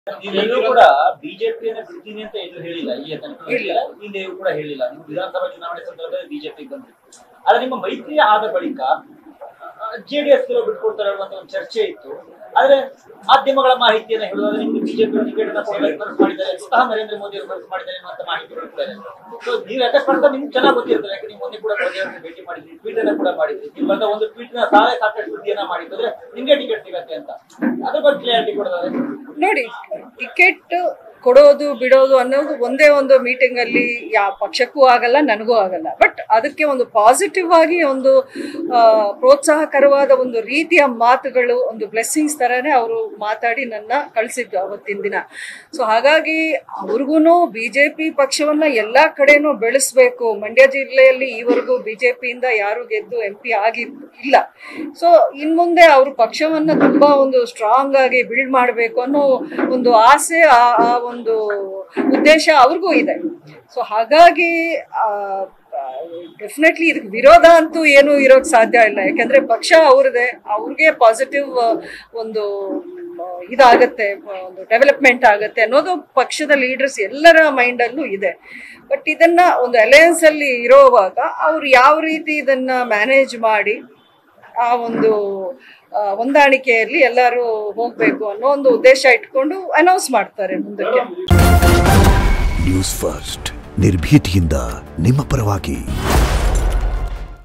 ನೀವೆಲ್ಲೂ ಕೂಡ ಬಿಜೆಪಿಯನ್ನ ಬಿಡ್ತೀನಿ ಅಂತ ಎಲ್ಲೂ ಹೇಳಿಲ್ಲ ಈ ತನಕ ಹೇಳಿಲ್ಲ ಹಿಂದೆಯೂ ಕೂಡ ಹೇಳಿಲ್ಲ ನೀವು ವಿಧಾನಸಭಾ ಚುನಾವಣೆ ಸಂದರ್ಭದಲ್ಲಿ ಬಿಜೆಪಿ ಬಂದ್ರಿ ಆದ್ರೆ ನಿಮ್ಮ ಮೈತ್ರಿ ಆದ ಬಳಿಕ ಜೆಡಿಎಸ್ ಬಿಟ್ಕೊಡ್ತಾರೆ ಅನ್ನುವಂತ ಒಂದು ಚರ್ಚೆ ಇತ್ತು ಆದ್ರೆ ಮಾಧ್ಯಮಗಳ ಮಾಹಿತಿಯನ್ನ ಹೇಳುವಾಗ ನಿಮ್ಗೆ ಬಿಜೆಪಿ ಟಿಕೆಟ್ ಅನ್ನ ಕೊಡಬೇಕು ಮನಸ್ಸು ಮಾಡಿದ್ದಾರೆ ಸ್ವತಃ ನರೇಂದ್ರ ಮೋದಿ ಅವರು ಮನಸ್ಸು ಮಾಡಿದ್ದಾರೆ ಅನ್ನುವಂತ ಮಾಹಿತಿಗಳು ಕೂಡ ಇದೆ ಸೊ ನೀವು ಅಕಸ್ಮಾತ್ ನಿಮ್ಗೆ ಚೆನ್ನಾಗಿ ಗೊತ್ತಿರ್ತದೆ ಯಾಕೆ ನೀವು ಮೊನ್ನೆ ಕೂಡ ಮೋದಿ ಅವರನ್ನ ಭೇಟಿ ಮಾಡಿದ್ರಿ ಟ್ವೀಟ್ ಅನ್ನ ಕೂಡ ಮಾಡಿದ್ರಿ ನೀವು ಬಂದ ಒಂದು ಟ್ವೀಟ್ ನ ಸಾಲ ಸಾಕಷ್ಟು ಸುದ್ದಿಯನ್ನ ಮಾಡಿದ್ರೆ ನಿಮ್ಗೆ ಟಿಕೆಟ್ ಸಿಗತ್ತೆ ಅಂತ ಅದ್ರ ಬಗ್ಗೆ ಕ್ಲಿಯಾರಿಟಿ ಕೊಡೋದಾದ್ರೆ ನೋಡಿ ಟಿಕೆಟ್ ಕೊಡೋದು ಬಿಡೋದು ಅನ್ನೋದು ಒಂದೇ ಒಂದು ಮೀಟಿಂಗ್ ಅಲ್ಲಿ ಯಾವ ಪಕ್ಷಕ್ಕೂ ಆಗಲ್ಲ ನನಗೂ ಆಗಲ್ಲ ಬಟ್ ಅದಕ್ಕೆ ಒಂದು ಪಾಸಿಟಿವ್ ಆಗಿ ಒಂದು ಆ, ಪ್ರೋತ್ಸಾಹಕರವಾದ ಒಂದು ರೀತಿಯ ಮಾತುಗಳು ಒಂದು ಬ್ಲೆಸ್ಸಿಂಗ್ಸ್ ತರನೇ ಅವರು ಮಾತಾಡಿ ನನ್ನ ಕಳಿಸಿದ್ದು ಅವತ್ತಿನ ದಿನ ಸೊ ಹಾಗಾಗಿ ಅವ್ರಿಗೂ ಬಿ ಜೆ ಪಿ ಪಕ್ಷವನ್ನ ಎಲ್ಲ ಕಡೆನೂ ಬೆಳೆಸ್ಬೇಕು ಮಂಡ್ಯ ಜಿಲ್ಲೆಯಲ್ಲಿ ಈವರೆಗೂ ಬಿ ಜೆ ಪಿಯಿಂದ ಯಾರು ಗೆದ್ದು ಎಂ ಪಿ ಆಗಿ ಇಲ್ಲ ಸೊ ಇನ್ ಮುಂದೆ ಅವ್ರ ಪಕ್ಷವನ್ನ ತುಂಬಾ ಒಂದು ಸ್ಟ್ರಾಂಗ್ ಆಗಿ ಬಿಲ್ಡ್ ಮಾಡಬೇಕು ಅನ್ನೋ ಒಂದು ಆಸೆ ಆ ಆ ಒಂದು ಉದ್ದೇಶ ಅವ್ರಿಗೂ ಇದೆ ಸೊ ಹಾಗಾಗಿ ಡೆಫಿನೆಟ್ಲಿ ಇದಕ್ಕೆ ವಿರೋಧ ಅಂತೂ ಏನು ಇರೋಕ್ ಸಾಧ್ಯ ಇಲ್ಲ ಯಾಕಂದ್ರೆ ಪಕ್ಷ ಅವ್ರದೇ ಅವ್ರಿಗೆ ಪಾಸಿಟಿವ್ ಒಂದು ಆ, ಇದಾಗತ್ತೆ ಆ, ಒಂದು ಡೆವಲಪ್ಮೆಂಟ್ ಆಗತ್ತೆ ಅನ್ನೋದು ಪಕ್ಷದ ಲೀಡರ್ಸ್ ಎಲ್ಲರ ಮೈಂಡಲ್ಲೂ ಇದೆ ಬಟ್ ಇದನ್ನ ಒಂದು ಅಲಯನ್ಸ್ ಅಲ್ಲಿ ಇರೋವಾಗ ಅವ್ರು ಯಾವ ರೀತಿ ಇದನ್ನ ಮ್ಯಾನೇಜ್ ಮಾಡಿ ಆ ಒಂದು ಆ, ಹೊಂದಾಣಿಕೆಯಲ್ಲಿ ಎಲ್ಲರೂ ಹೋಗ್ಬೇಕು ಅನ್ನೋ ಒಂದು ಉದ್ದೇಶ ಇಟ್ಕೊಂಡು ಅನೌನ್ಸ್ ಮಾಡ್ತಾರೆ ಮುಂದಕ್ಕೆ ನ್ಯೂಸ್ ಫಸ್ಟ್ ನಿರ್ಭೀತಿಯಿಂದ ನಿಮ್ಮ ಪರವಾಗಿ